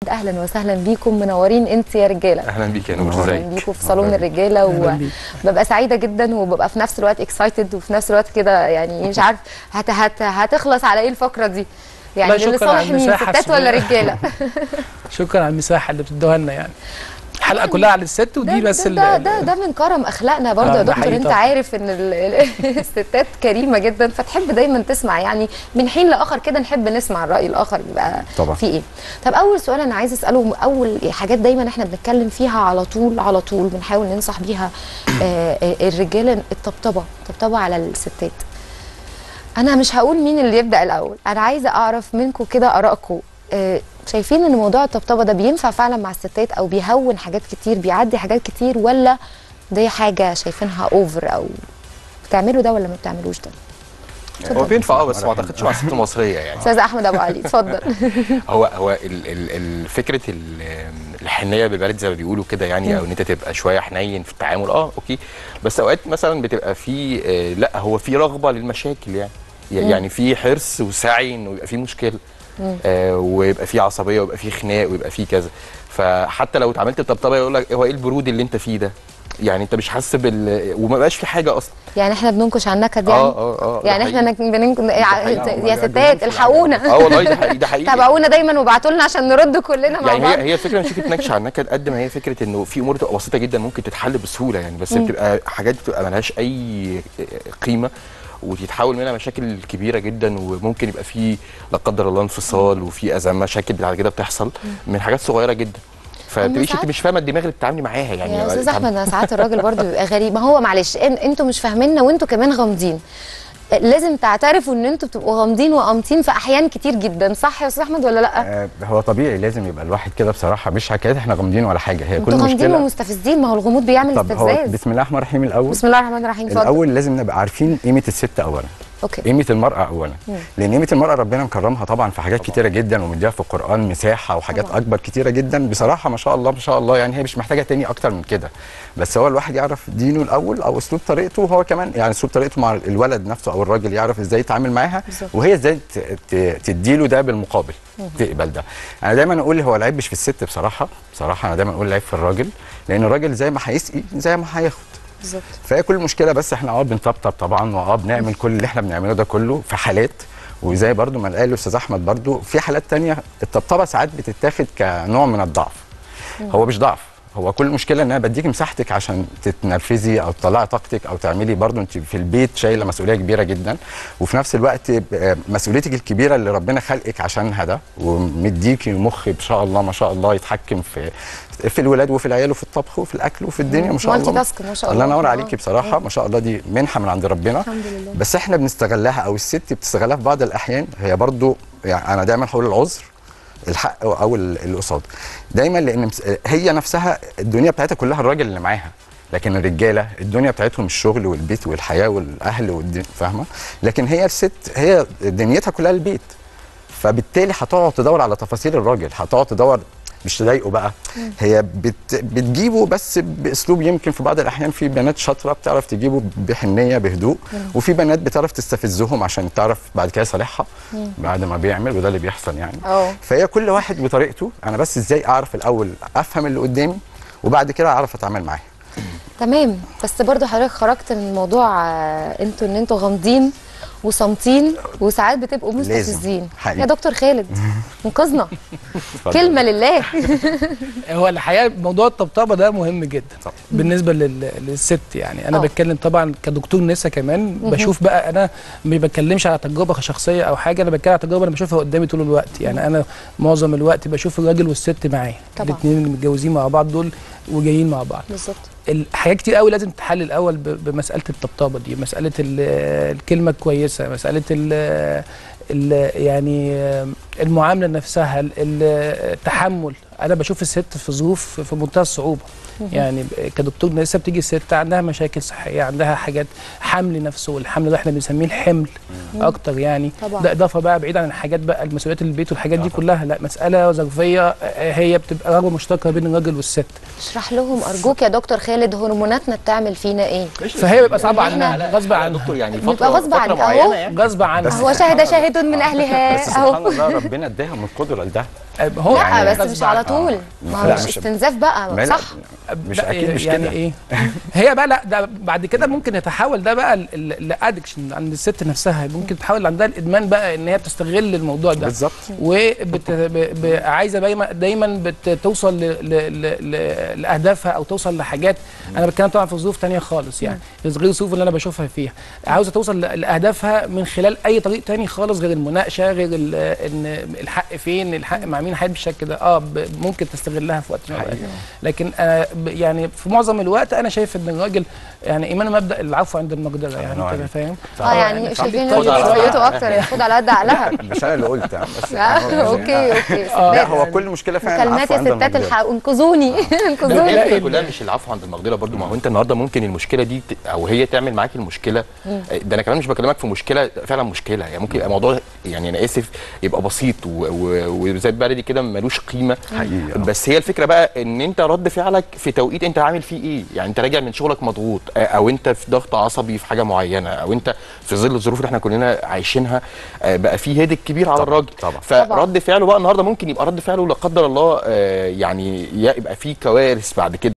خالد اهلا وسهلا بيكم منورين انت يا رجاله اهلا بيك يا نور اهلا ازيك بيكم في صالون الرجاله أهلاً بيك. وببقى سعيده جدا وببقى في نفس الوقت اكسايتد وفي نفس الوقت كده يعني مش عارف هت هت هتخلص على ايه الفقره دي يعني لا، شكراً لصالح على مين المساحة ستات ولا الصغيرة. رجاله شكرا على المساحه اللي بتدوها لنا يعني الحلقه كلها على الست ده ودي بس ده, ال- ده, ده, ده من كرم اخلاقنا برضه آه، يا ده دكتور حقيقي انت طبعاً. عارف ان ال- ال- الستات كريمه جدا فتحب دايما تسمع يعني من حين لاخر كده نحب نسمع الراي الاخر بيبقى طبعاً. في ايه طب اول سؤال انا عايزه اساله اول حاجات دايما احنا بنتكلم فيها على طول على طول بنحاول ننصح بيها آه، آه، الرجاله الطبطبه الطبطبه على الستات انا مش هقول مين اللي يبدا الاول انا عايزه اعرف منكم كده ارائكم آه، شايفين ان موضوع الطبطبه ده بينفع فعلا مع الستات او بيهون حاجات كتير بيعدي حاجات كتير ولا دي حاجه شايفينها اوفر او بتعملوا ده ولا ما بتعملوش ده هو بينفع اه بس ما اعتقدش مع الست المصريه يعني استاذ احمد ابو علي اتفضل هو هو ال ال ال فكره ال- الحنيه بالبلد زي ما بيقولوا كده يعني او ان انت تبقى شويه حنين في التعامل اه اوكي بس اوقات مثلا بتبقى في آه لا هو في رغبه للمشاكل يعني يعني في حرص وسعي انه يبقى في مشكله آه ويبقى في عصبيه ويبقى في خناق ويبقى في كذا فحتى لو اتعاملت بطبطبه يقول لك هو ايه البرود اللي انت فيه ده يعني انت مش حاسس بال وما بقاش في حاجه اصلا يعني احنا بننكش على النكد يعني اه اه اه ده يعني احنا حقيقي. نك- بننكد يا حقيقي. يا ستات الحقونا اه والله ده حقيقي ده حقيقي تابعونا دايما وابعتوا لنا عشان نرد كلنا مع يعني بعض هي هي الفكره مش فكره نكش على النكد قد ما هي فكره انه في امور تبقى بسيطه جدا ممكن تتحل بسهوله يعني بس بتبقى حاجات بتبقى ملهاش اي قيمه وتتحول منها مشاكل كبيره جدا وممكن يبقى في لا قدر الله انفصال وفي ازمه مشاكل بعد كده بتحصل من حاجات صغيره جدا فتبقيش ساعات- انت مش فاهمه الدماغ اللي بتتعاملي معاها يعني يا استاذ بتتعاملي- احمد أنا ساعات الراجل برضو بيبقى غريب ما هو معلش إن- انتوا مش فاهميننا وانتوا كمان غامضين لازم تعترفوا ان انتوا بتبقوا غامضين وقامتين في احيان كتير جدا صح يا استاذ احمد ولا لا آه، هو طبيعي لازم يبقى الواحد كده بصراحه مش حكايه احنا غامضين ولا حاجه هي كل انتوا غامضين مشكله ومستفزين ما هو الغموض بيعمل طب هو استفزاز بسم الله الرحمن الرحيم الاول بسم الله الرحمن الرحيم اتفضل الاول لازم نبقى عارفين قيمه الست اولا اوكي قيمه المراه اولا لان قيمه المراه ربنا مكرمها طبعا في حاجات كتيره جدا ومديها في القران مساحه وحاجات طبعاً. اكبر كتيره جدا بصراحه ما شاء الله ما شاء الله يعني هي مش محتاجه تاني اكتر من كده بس هو الواحد يعرف دينه الاول او اسلوب طريقته وهو كمان يعني اسلوب طريقته مع الولد نفسه او الراجل يعرف ازاي يتعامل معاها بالظبط. وهي ازاي ت- ت- تديله ده بالمقابل تقبل ده انا دايما اقول هو العيب مش في الست بصراحه بصراحه انا دايما اقول العيب في الراجل لان الراجل زي ما هيسقي زي ما هياخد بالظبط فهي كل المشكله بس احنا اه بنطبطب طبعا واه بنعمل كل اللي احنا بنعمله ده كله في حالات وزي برضو ما قال الاستاذ احمد برضو في حالات تانية الطبطبه ساعات بتتاخد كنوع من الضعف هو مش ضعف هو كل المشكله ان انا بديك مساحتك عشان تتنرفزي او تطلعي طاقتك او تعملي برضو انت في البيت شايله مسؤوليه كبيره جدا وفي نفس الوقت آه، مسؤوليتك الكبيره اللي ربنا خلقك عشانها ده ومديكي مخ ما شاء الله ما شاء الله يتحكم في في الولاد وفي العيال وفي الطبخ وفي الاكل وفي الدنيا ما شاء مالتي الله تاسك ما شاء الله الله. ينور آه. عليكي بصراحه ما شاء الله دي منحه من عند ربنا الحمد لله. بس احنا بنستغلها او الست بتستغلها في بعض الاحيان هي برضو يعني انا دايما هقول العذر الحق او ال- اللي قصاد دايما لان مس- هي نفسها الدنيا بتاعتها كلها الراجل اللي معاها لكن الرجاله الدنيا بتاعتهم الشغل والبيت والحياه والاهل والدنيا فاهمه لكن هي الست هي دنيتها كلها البيت فبالتالي هتقعد تدور على تفاصيل الراجل هتقعد تدور مش تضايقه بقى هي بت بتجيبه بس باسلوب يمكن في بعض الاحيان في بنات شاطره بتعرف تجيبه بحنيه بهدوء وفي بنات بتعرف تستفزهم عشان تعرف بعد كده يصالحها بعد ما بيعمل وده اللي بيحصل يعني اه فهي كل واحد بطريقته انا بس ازاي اعرف الاول افهم اللي قدامي وبعد كده اعرف اتعامل معاه تمام بس برضو حضرتك خرجت من موضوع آه، انتوا ان انتوا غامضين وصامتين وساعات بتبقوا مستفزين حقيقي. يا دكتور خالد انقذنا كلمه لله هو الحقيقه موضوع الطبطبه ده مهم جدا طبعا. بالنسبه لل... للست يعني انا آه. بتكلم طبعا كدكتور نسا كمان بشوف بقى انا ما بتكلمش على تجربه شخصيه او حاجه انا بتكلم على تجربه انا بشوفها قدامي طول الوقت يعني انا معظم الوقت بشوف الراجل والست معايا طبعا. الاثنين اللي متجوزين مع بعض دول وجايين مع بعض بالظبط الحاجات كتير قوي لازم تتحل الاول ب- بمساله الطبطبه دي مساله ال- الكلمه الكويسه مساله ال ال يعني المعامله نفسها ال- ال- التحمل انا بشوف الست في ظروف في منتهى الصعوبه يعني ب- كدكتور لسه بتيجي الست عندها مشاكل صحيه عندها حاجات حمل نفسه والحمل ده احنا بنسميه الحمل اكتر يعني طبعا. ده اضافه بقى بعيد عن الحاجات بقى المسؤوليات البيت والحاجات دي كلها لا مساله ظرفيه آه، هي بتبقى رغبه مشتركه بين الراجل والست اشرح لهم ارجوك يا دكتور خالد هرموناتنا بتعمل فينا ايه فهي بيبقى صعب إحنا- عنها غصب يا عنها دكتور يعني بيبقى فتره غصب فتره عنك معينه أهو. يعني غصب عنها بس هو شاهد شاهد من اهلها بس سبحان اهو الله ربنا اداها من القدره لده آه، هو لا يعني بس مش على طول ما هو لا، مش مش- استنزاف بقى ما لا، صح مش لا، اكيد مش يعني كده ايه هي بقى لا ده بعد كده ممكن يتحول ده بقى لادكشن عند الست نفسها ممكن تتحول عندها الادمان بقى ان هي بتستغل الموضوع ده بالظبط وعايزه دايما دايما بتوصل ل... ل... ل... ل... لاهدافها او توصل لحاجات انا بتكلم طبعا في ظروف تانية خالص يعني غير الظروف اللي انا بشوفها فيها عاوزه توصل ل- لاهدافها من خلال اي طريق تاني خالص غير المناقشه غير ال... ان الحق فين الحق مع مين حاجات بالشكل ده اه ب... ممكن تستغلها في وقت من الأوقات. حقيقي. لكن آه ب- يعني في معظم الوقت انا شايف ان الراجل يعني ايمان مبدا العفو عند المقدره يعني الله كده عليك. فاهم اه يعني صح. شايفين خد ان على شويته اكتر ياخد على قد عقلها مش انا اللي قلت بس آه، اوكي اوكي آه، لا ستات. هو كل مشكله فعلا مكالمات العفو يا عند ستات المقدرة. الحق انقذوني لا انقذوني هي الفكره كلها مش العفو عند المقدره برضو ما هو انت النهارده ممكن المشكله دي ت- او هي تعمل معاك المشكله ده انا كمان مش بكلمك في مشكله فعلا مشكله يعني ممكن يبقى موضوع يعني انا اسف يبقى بسيط و- و- وزي البلدي كده ملوش قيمه حقيقي آه. بس هي الفكره بقى ان انت رد فعلك في توقيت انت عامل فيه ايه يعني انت راجع من شغلك مضغوط آه، او انت في ضغط عصبي في حاجه معينه او انت في ظل الظروف اللي احنا كلنا عايشينها آه، بقى في هيدك كبير على طبعاً، الراجل طبعاً. فرد فعله بقى النهارده ممكن يبقى رد فعله لا قدر الله آه، يعني يبقى في كوارث بعد كده